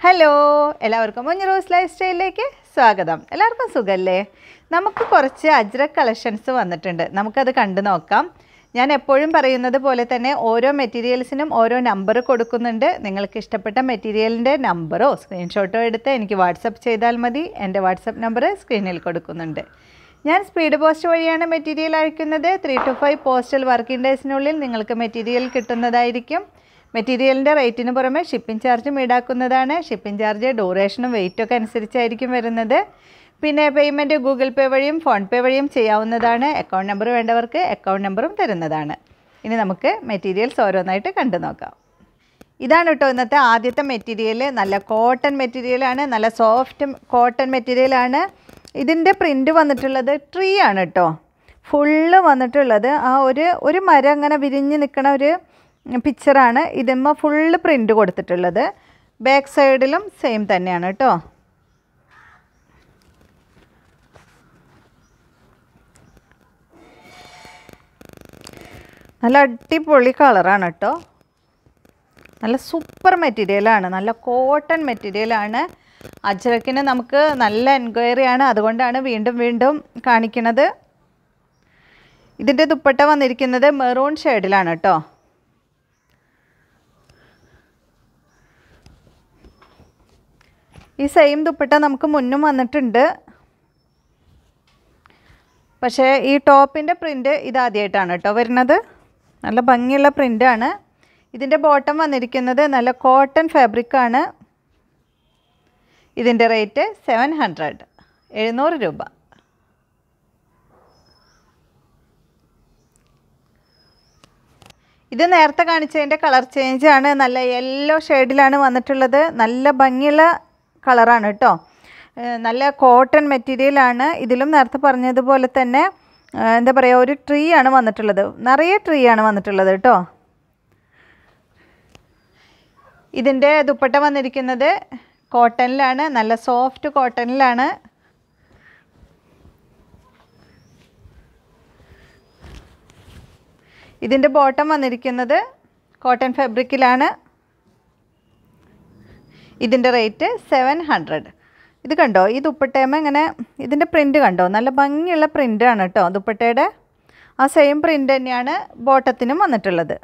hello എല്ലാവർക്കും മഞ്ഞ rose life സ്റ്റൈലിലേക്ക് സ്വാഗതം എല്ലാവർക്കും സുഖമല്ലേ നമുക്ക് കുറച്ച് അജ്രക് കളക്ഷൻസ് വന്നിട്ടുണ്ട് നമുക്കത് കണ്ടു നോക്കാം ഞാൻ എപ്പോഴും പറയുന്നത് പോലെ തന്നെ ഓരോ മെറ്റീരിയൽസിനും ഓരോ നമ്പർ കൊടുക്കുന്നുണ്ട് നിങ്ങൾക്ക് ഇഷ്ടപ്പെട്ട മെറ്റീരിയലിൻ്റെ നമ്പറോ സ്ക്രീൻഷോട്ടോ എടുത്ത് എനിക്ക് വാട്സപ്പ് ചെയ്താൽ മതി എൻ്റെ വാട്സപ്പ് നമ്പർ സ്ക്രീനിൽ കൊടുക്കുന്നുണ്ട് ഞാൻ സ്പീഡ് പോസ്റ്റ് വഴിയാണ് മെറ്റീരിയൽ അയക്കുന്നത് three to five postal working ഡേയ്സിനുള്ളിൽ നിങ്ങൾക്ക് മെറ്റീരിയൽ കിട്ടുന്നതായിരിക്കും മെറ്റീരിയലിൻ്റെ റേറ്റിന് പുറമെ ഷിപ്പിംഗ് ചാർജും ഈടാക്കുന്നതാണ് ഷിപ്പിംഗ് ചാർജ് ഡ്യൂറേഷനും വെയിറ്റും ഒക്കെ അനുസരിച്ചായിരിക്കും വരുന്നത് പിന്നെ പേയ്മെൻറ്റ് ഗൂഗിൾ പേ വഴിയും ഫോൺ പേ വഴിയും ചെയ്യാവുന്നതാണ് അക്കൗണ്ട് നമ്പർ വേണ്ടവർക്ക് അക്കൗണ്ട് നമ്പറും തരുന്നതാണ് ഇനി നമുക്ക് മെറ്റീരിയൽസ് ഓരോന്നായിട്ട് കണ്ടു നോക്കാം ഇതാണ് കേട്ടോ ഇന്നത്തെ ആദ്യത്തെ മെറ്റീരിയൽ നല്ല കോട്ടൺ മെറ്റീരിയലാണ് നല്ല സോഫ്റ്റ് കോട്ടൺ മെറ്റീരിയലാണ് ഇതിൻ്റെ പ്രിൻ്റ് വന്നിട്ടുള്ളത് ട്രീ ആണ് കേട്ടോ ഫുള്ള് വന്നിട്ടുള്ളത് ആ ഒരു ഒരു മരം അങ്ങനെ വിരിഞ്ഞ് നിൽക്കണ ഒരു പിക്ചറാണ് ഇതിന്മ ഫുള്ള് പ്രിൻ്റ് കൊടുത്തിട്ടുള്ളത് ബാക്ക് സൈഡിലും സെയിം തന്നെയാണ് കേട്ടോ നല്ല അടിപൊളി കളറാണ് കേട്ടോ നല്ല സൂപ്പർ മെറ്റീരിയലാണ് നല്ല കോട്ടൺ മെറ്റീരിയലാണ് അജ്രക്കിന് നമുക്ക് നല്ല എൻക്വയറി ആണ് അതുകൊണ്ടാണ് വീണ്ടും വീണ്ടും കാണിക്കുന്നത് ഇതിൻ്റെ ദുപ്പട്ട വന്നിരിക്കുന്നത് മെറൂൺ ഷെയ്ഡിലാണ് കേട്ടോ ഈ സെയിം ദുപ്പട്ട നമുക്ക് മുന്നും വന്നിട്ടുണ്ട് പക്ഷേ ഈ ടോപ്പിൻ്റെ പ്രിൻ്റ് ഇതാദ്യമായിട്ടാണ് കേട്ടോ വരുന്നത് നല്ല ഭംഗിയുള്ള പ്രിൻ്റാണ് ഇതിൻ്റെ ബോട്ടം വന്നിരിക്കുന്നത് നല്ല കോട്ടൺ ഫാബ്രിക്കാണ് ഇതിൻ്റെ റേറ്റ് സെവൻ ഹൺഡ്രഡ് എഴുന്നൂറ് രൂപ ഇത് നേരത്തെ കാണിച്ചതിൻ്റെ കളർ ചേഞ്ച് ആണ് നല്ല യെല്ലോ ഷെയ്ഡിലാണ് വന്നിട്ടുള്ളത് നല്ല ഭംഗിയുള്ള കളറാണ് കേട്ടോ ഏഹ് നല്ല കോട്ടൺ മെറ്റീരിയലാണ് ഇതിലും നേരത്തെ പറഞ്ഞതുപോലെ തന്നെ ഏഹ് എന്താ പറയുക ഒരു ട്രീ ആണ് വന്നിട്ടുള്ളത് നിറയെ ട്രീ ആണ് വന്നിട്ടുള്ളത് കേട്ടോ ഇതിൻ്റെ ദുപ്പട്ട വന്നിരിക്കുന്നത് കോട്ടണിലാണ് നല്ല സോഫ്റ്റ് കോട്ടണിലാണ് ഇതിൻ്റെ ബോട്ടം വന്നിരിക്കുന്നത് കോട്ടൺ ഫാബ്രിക്കിലാണ് ഇതിൻ്റെ റേറ്റ് സെവൻ ഹൺഡ്രഡ് ഇത് കണ്ടോ ഈ ദുപ്പട്ടയമ്മ ഇങ്ങനെ ഇതിൻ്റെ പ്രിൻ്റ് കണ്ടോ നല്ല ഭംഗിയുള്ള പ്രിൻ്റാണ് കേട്ടോ ദുപ്പട്ടയുടെ ആ സെയിം പ്രിൻ്റ് തന്നെയാണ് ബോട്ടത്തിനും വന്നിട്ടുള്ളത്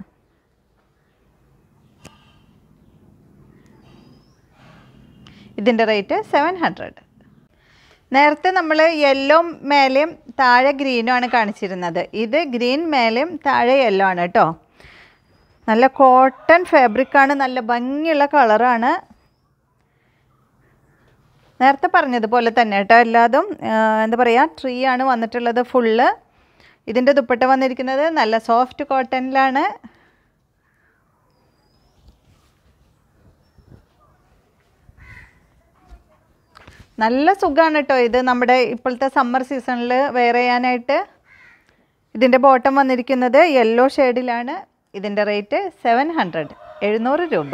ഇതിൻ്റെ റേറ്റ് സെവൻ ഹൺഡ്രഡ് നേരത്തെ നമ്മൾ യെല്ലോ മേലെയും താഴെ ഗ്രീനും ആണ് കാണിച്ചിരുന്നത് ഇത് ഗ്രീൻ മേലെയും താഴെ യെല്ലോ ആണ് കേട്ടോ നല്ല കോട്ടൺ ഫാബ്രിക്കാണ് നല്ല ഭംഗിയുള്ള കളറാണ് നേരത്തെ പറഞ്ഞതുപോലെ തന്നെ കേട്ടോ എല്ലാതും ആ, എന്താ പറയുക ട്രീ ആണ് വന്നിട്ടുള്ളത് ഫുള്ള് ഇതിൻ്റെ ദുപ്പട്ട വന്നിരിക്കുന്നത് നല്ല സോഫ്റ്റ് കോട്ടണിലാണ് നല്ല സുഖമാണ് കേട്ടോ ഇത് നമ്മുടെ ഇപ്പോഴത്തെ സമ്മർ സീസണിൽ വെയർ ചെയ്യാനായിട്ട് ഇതിൻ്റെ ബോട്ടം വന്നിരിക്കുന്നത് യെല്ലോ ഷെയ്ഡിലാണ് ഇതിൻ്റെ റേറ്റ് സെവൻ ഹൺഡ്രഡ് എഴുന്നൂറ് രൂപ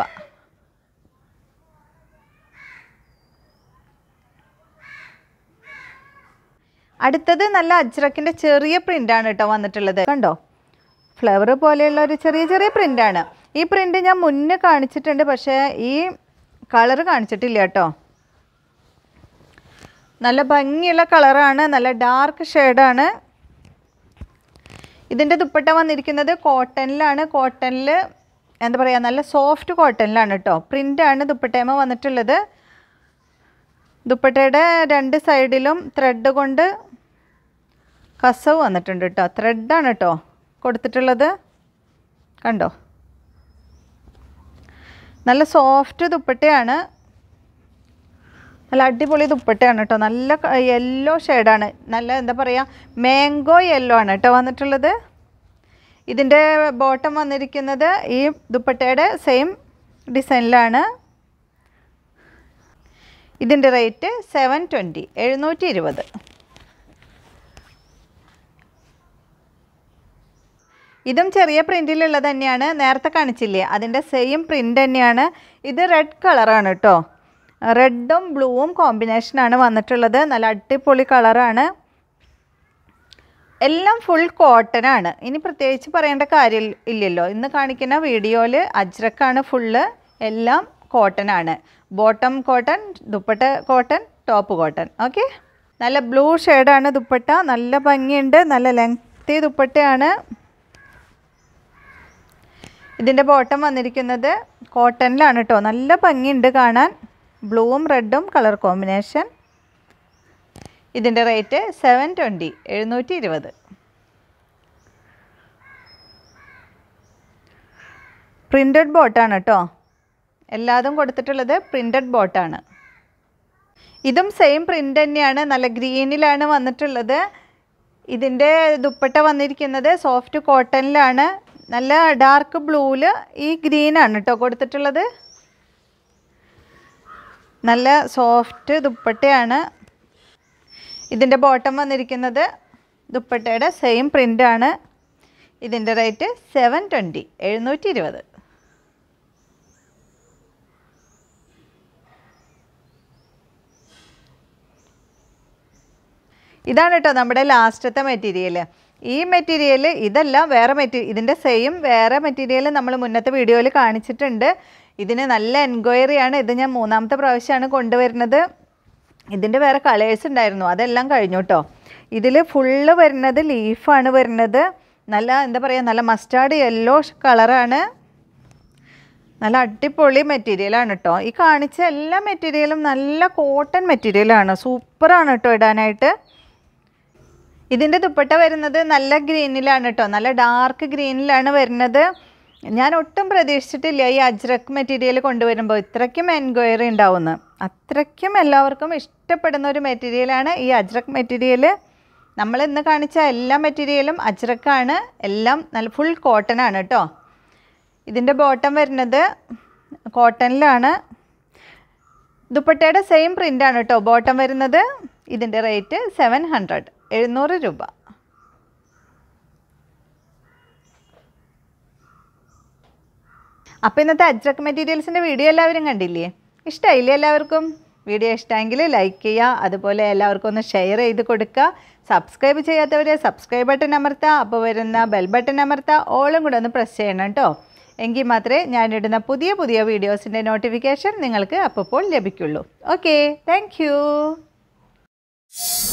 അടുത്തത് നല്ല അജ്രക്കിൻ്റെ ചെറിയ പ്രിൻ്റാണ് കേട്ടോ വന്നിട്ടുള്ളത് കണ്ടോ ഫ്ലവർ പോലെയുള്ള ഒരു ചെറിയ ചെറിയ പ്രിൻ്റാണ് ഈ പ്രിൻ്റ് ഞാൻ മുന്നേ കാണിച്ചിട്ടുണ്ട് പക്ഷേ ഈ കളർ കാണിച്ചിട്ടില്ല കേട്ടോ നല്ല ഭംഗിയുള്ള കളറാണ് നല്ല ഡാർക്ക് ഷെയ്ഡാണ് ഇതിൻ്റെ ദുപ്പട്ട വന്നിരിക്കുന്നത് കോട്ടണിലാണ് കോട്ടണിൽ എന്താ പറയുക നല്ല സോഫ്റ്റ് കോട്ടണിലാണ് കേട്ടോ പ്രിൻ്റാണ് ദുപ്പട്ടയമ വന്നിട്ടുള്ളത് ദുപ്പട്ടയുടെ രണ്ട് സൈഡിലും ത്രെഡ് കൊണ്ട് കസവ് വന്നിട്ടുണ്ട് കേട്ടോ ത്രെഡാണ് കേട്ടോ കൊടുത്തിട്ടുള്ളത് കണ്ടോ നല്ല സോഫ്റ്റ് ദുപ്പട്ടയാണ് നല്ല അടിപൊളി ദുപ്പട്ടയാണ് കേട്ടോ നല്ല യെല്ലോ ഷെയ്ഡാണ് നല്ല എന്താ പറയുക മാംഗോ യെല്ലോ ആണ് കേട്ടോ വന്നിട്ടുള്ളത് ഇതിൻ്റെ ബോട്ടം വന്നിരിക്കുന്നത് ഈ ദുപ്പട്ടയുടെ സെയിം ഡിസൈനിലാണ് ഇതിൻ്റെ റേറ്റ് സെവൻ ട്വൻറ്റി എഴുന്നൂറ്റി ഇരുപത് ഇതും ചെറിയ പ്രിൻറ്റിലുള്ളത് തന്നെയാണ് നേരത്തെ കാണിച്ചില്ലേ അതിൻ്റെ സെയിം പ്രിൻ്റ് തന്നെയാണ് ഇത് റെഡ് കളറാണ് കേട്ടോ റെഡും ബ്ലൂവും കോമ്പിനേഷനാണ് വന്നിട്ടുള്ളത് നല്ല അടിപൊളി കളറാണ് എല്ലാം ഫുൾ കോട്ടനാണ് ഇനി പ്രത്യേകിച്ച് പറയേണ്ട കാര്യം ഇല്ലല്ലോ ഇന്ന് കാണിക്കുന്ന വീഡിയോയിൽ അജ്രക്കാണ് ഫുള്ള് എല്ലാം കോട്ടൺ ആണ് bottom cotton dupatta cotton top cotton okay നല്ല ബ്ലൂ ഷെയ്ഡാണ് ദുപ്പട്ട നല്ല ഭംഗിയുണ്ട് നല്ല ലെങ്തി ദുപ്പട്ടയാണ് ഇതിൻ്റെ ബോട്ടം വന്നിരിക്കുന്നത് കോട്ടണിലാണ് കേട്ടോ നല്ല ഭംഗിയുണ്ട് കാണാൻ ബ്ലൂവും റെഡും കളർ കോമ്പിനേഷൻ ഇതിൻ്റെ റേറ്റ് സെവൻ ട്വൻറ്റി എഴുന്നൂറ്റി ഇരുപത് പ്രിൻറ്റഡ് ബോട്ടാണ് കേട്ടോ എല്ലാതും കൊടുത്തിട്ടുള്ളത് പ്രിൻറ്റഡ് ബോട്ടാണ് ഇതും സെയിം പ്രിൻ്റ് തന്നെയാണ് നല്ല ഗ്രീനിലാണ് വന്നിട്ടുള്ളത് ഇതിൻ്റെ ദുപ്പട്ട വന്നിരിക്കുന്നത് സോഫ്റ്റ് കോട്ടണിലാണ് നല്ല ഡാർക്ക് ബ്ലൂവിൽ ഈ ഗ്രീനാണ് കേട്ടോ കൊടുത്തിട്ടുള്ളത് നല്ല സോഫ്റ്റ് ദുപ്പട്ടയാണ് ഇതിൻ്റെ ബോട്ടം വന്നിരിക്കുന്നത് ദുപ്പട്ടയുടെ സെയിം പ്രിൻ്റാണ് ഇതിൻ്റെ റേറ്റ് സെവൻ ട്വൻറ്റി എഴുന്നൂറ്റി ഇരുപത് ഇതാണ് കേട്ടോ നമ്മുടെ ലാസ്റ്റത്തെ മെറ്റീരിയൽ ഈ മെറ്റീരിയൽ ഇതല്ല വേറെ മെറ്റീരിയൽ ഇതിൻ്റെ സെയിം വേറെ മെറ്റീരിയൽ നമ്മൾ മുന്നത്തെ വീഡിയോയിൽ കാണിച്ചിട്ടുണ്ട് ഇതിന് നല്ല എൻക്വയറിയാണ് ഇത് ഞാൻ മൂന്നാമത്തെ പ്രാവശ്യമാണ് കൊണ്ടുവരുന്നത് ഇതിൻ്റെ വേറെ കളേഴ്സ് ഉണ്ടായിരുന്നു അതെല്ലാം കഴിഞ്ഞു കേട്ടോ ഇതിൽ ഫുള്ള് വരുന്നത് ലീഫാണ് വരുന്നത് നല്ല എന്താ പറയുക നല്ല മസ്റ്റാർഡ് യെല്ലോ കളറാണ് നല്ല അടിപൊളി മെറ്റീരിയലാണ് കേട്ടോ ഈ കാണിച്ച എല്ലാ മെറ്റീരിയലും നല്ല കോട്ടൺ മെറ്റീരിയലാണ് സൂപ്പറാണ് കേട്ടോ ഇടാനായിട്ട് ഇതിൻ്റെ ദുപ്പട്ട വരുന്നത് നല്ല ഗ്രീനിലാണ് കേട്ടോ നല്ല ഡാർക്ക് ഗ്രീനിലാണ് വരുന്നത് ഞാൻ ഒട്ടും പ്രതീക്ഷിച്ചിട്ടില്ല ഈ അജ്രക് മെറ്റീരിയൽ കൊണ്ടുവരുമ്പോൾ ഇത്രയ്ക്കും എൻക്വയറി ഉണ്ടാവുമെന്ന് അത്രയ്ക്കും എല്ലാവർക്കും ഇഷ്ടപ്പെടുന്ന ഒരു മെറ്റീരിയലാണ് ഈ അജ്രക് മെറ്റീരിയൽ നമ്മൾ ഇന്ന് കാണിച്ച എല്ലാ മെറ്റീരിയലും അജ്രക്കാണ് എല്ലാം നല്ല ഫുൾ കോട്ടൺ ആണ് കേട്ടോ ഇതിൻ്റെ ബോട്ടം വരുന്നത് കോട്ടണിലാണ് ദുപ്പട്ടയുടെ സെയിം പ്രിൻ്റാണ് കേട്ടോ ബോട്ടം വരുന്നത് ഇതിൻ്റെ റേറ്റ് സെവൻ ഹൺഡ്രഡ് എഴുന്നൂറ് രൂപ അപ്പോൾ ഇന്നത്തെ അജ്രക് മെറ്റീരിയൽസിൻ്റെ വീഡിയോ എല്ലാവരും കണ്ടില്ലേ ഇഷ്ടമായില്ലേ എല്ലാവർക്കും വീഡിയോ ഇഷ്ടമെങ്കിൽ ലൈക്ക് ചെയ്യുക അതുപോലെ എല്ലാവർക്കും ഒന്ന് ഷെയർ ചെയ്ത് കൊടുക്കുക സബ്സ്ക്രൈബ് ചെയ്യാത്തവർ സബ്സ്ക്രൈബ് ബട്ടൺ അമർത്തുക അപ്പോൾ വരുന്ന ബെൽ ബട്ടൺ അമർത്തുക ഓളും കൂടെ ഒന്ന് പ്രസ് ചെയ്യണം കേട്ടോ എങ്കിൽ മാത്രമേ ഞാനിടുന്ന പുതിയ പുതിയ വീഡിയോസിൻ്റെ നോട്ടിഫിക്കേഷൻ നിങ്ങൾക്ക് അപ്പോൾ ലഭിക്കുള്ളൂ ഓക്കെ താങ്ക്